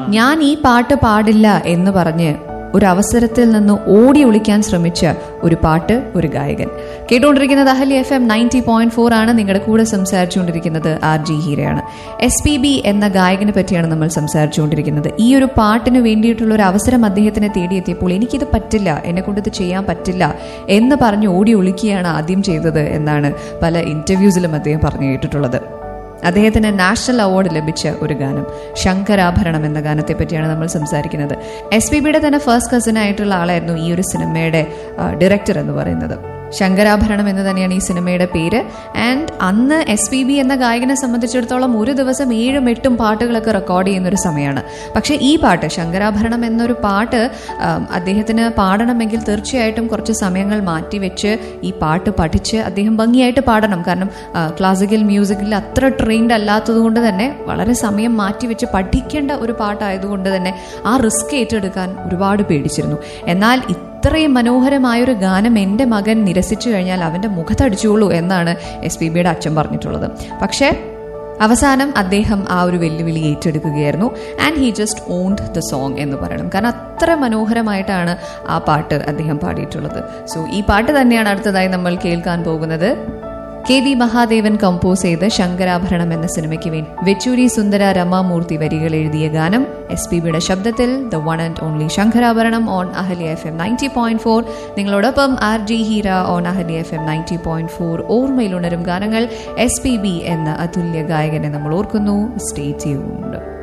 ഞാൻ ഈ പാട്ട് പാടില്ല എന്ന് പറഞ്ഞ് ഒരു അവസരത്തിൽ നിന്ന് ഓടി ഒളിക്കാൻ ശ്രമിച്ച ഒരു പാട്ട് ഒരു ഗായകൻ കേട്ടുകൊണ്ടിരിക്കുന്നത് Ahalya F M ninety point four ആണ് നിങ്ങളുടെ കൂടെ സംസാരിച്ചുകൊണ്ടിരിക്കുന്നത് ആർ ജി ഹീരയാണ് എസ് പി ബി എന്ന ഗായകനെ പറ്റിയാണ് നമ്മൾ സംസാരിച്ചുകൊണ്ടിരിക്കുന്നത് ഈ ഒരു പാട്ടിന് വേണ്ടിയിട്ടുള്ള ഒരു അവസരം അദ്ദേഹത്തിനെ തേടിയെത്തിയപ്പോൾ എനിക്കിത് പറ്റില്ല എന്നെ കൊണ്ട് ഇത് ചെയ്യാൻ പറ്റില്ല എന്ന് പറഞ്ഞ് ഓടി ഒളിക്കുകയാണ് ആദ്യം ചെയ്തത് എന്നാണ് പല ഇന്റർവ്യൂസിലും അദ്ദേഹം പറഞ്ഞു കേട്ടിട്ടുള്ളത് അദ്ദേഹത്തിന് നാഷണൽ അവാർഡ് ലഭിച്ച ഒരു ഗാനം ശങ്കരാഭരണം എന്ന ഗാനത്തെ പറ്റിയാണ് നമ്മൾ സംസാരിക്കുന്നത് എസ് പി ബിയുടെ തന്നെ ഫസ്റ്റ് കസിൻ ആയിട്ടുള്ള ആളായിരുന്നു ഈ ഒരു സിനിമയുടെ ഡയറക്ടർ എന്ന് പറയുന്നത് ശങ്കരാഭരണം എന്ന് തന്നെയാണ് ഈ സിനിമയുടെ പേര് ആൻഡ് അന്ന് എസ് പി ബി എന്ന ഗായകനെ സംബന്ധിച്ചിടത്തോളം ഒരു ദിവസം ഏഴും എട്ടും പാട്ടുകളൊക്കെ റെക്കോർഡ് ചെയ്യുന്ന ഒരു സമയമാണ് പക്ഷേ ഈ പാട്ട് ശങ്കരാഭരണം എന്നൊരു പാട്ട് ആം, അദ്ദേഹത്തിന് പാടണമെങ്കിൽ തീർച്ചയായിട്ടും കുറച്ച് സമയങ്ങൾ മാറ്റിവെച്ച് ഈ പാട്ട് പഠിച്ച് അദ്ദേഹം ഭംഗിയായിട്ട് പാടണം കാരണം ആ, ക്ലാസിക്കൽ മ്യൂസിക്കിൽ അത്ര ട്രെയിൻഡ് അല്ലാത്തത് കൊണ്ട് തന്നെ വളരെ സമയം മാറ്റിവെച്ച് പഠിക്കേണ്ട ഒരു പാട്ടായതുകൊണ്ട് തന്നെ ആ റിസ്ക് ഏറ്റെടുക്കാൻ ഒരുപാട് പേടിച്ചിരുന്നു എന്നാൽ ഇത്രയും മനോഹരമായൊരു ഗാനം എൻ്റെ മകൻ നിരസിച്ചു കഴിഞ്ഞാൽ അവൻ്റെ മുഖത്തടിച്ചോളൂ എന്നാണ് എസ് പി ബിയുടെ അച്ഛൻ പറഞ്ഞിട്ടുള്ളത് പക്ഷേ അവസാനം അദ്ദേഹം ആ ഒരു വെല്ലുവിളി ഏറ്റെടുക്കുകയായിരുന്നു and he just owned the song എന്ന് പറയണം കാരണം അത്ര മനോഹരമായിട്ടാണ് ആ പാട്ട് അദ്ദേഹം പാടിയിട്ടുള്ളത് സോ ഈ പാട്ട് തന്നെയാണ് അടുത്തതായി നമ്മൾ കേൾക്കാൻ പോകുന്നത് കെ വി മഹാദേവൻ കമ്പോസ് ചെയ്ത് ശങ്കരാഭരണം എന്ന സിനിമയ്ക്ക് വേണ്ടി വെച്ചൂരി സുന്ദര രമാമൂർത്തി വരികൾ എഴുതിയ ഗാനം എസ് പി ബിയുടെ ശബ്ദത്തിൽ the one and only Sankarabharanam on Ahalya F M ninety point four നിങ്ങളോടൊപ്പം R J Heera on Ahalya F M ninety point four ഓർമ്മയിലുണരും ഗാനങ്ങൾ എസ് പി ബി എന്ന അതുല്യ ഗായകനെ നമ്മൾ ഓർക്കുന്നു സ്റ്റേ ട്യൂൺഡ്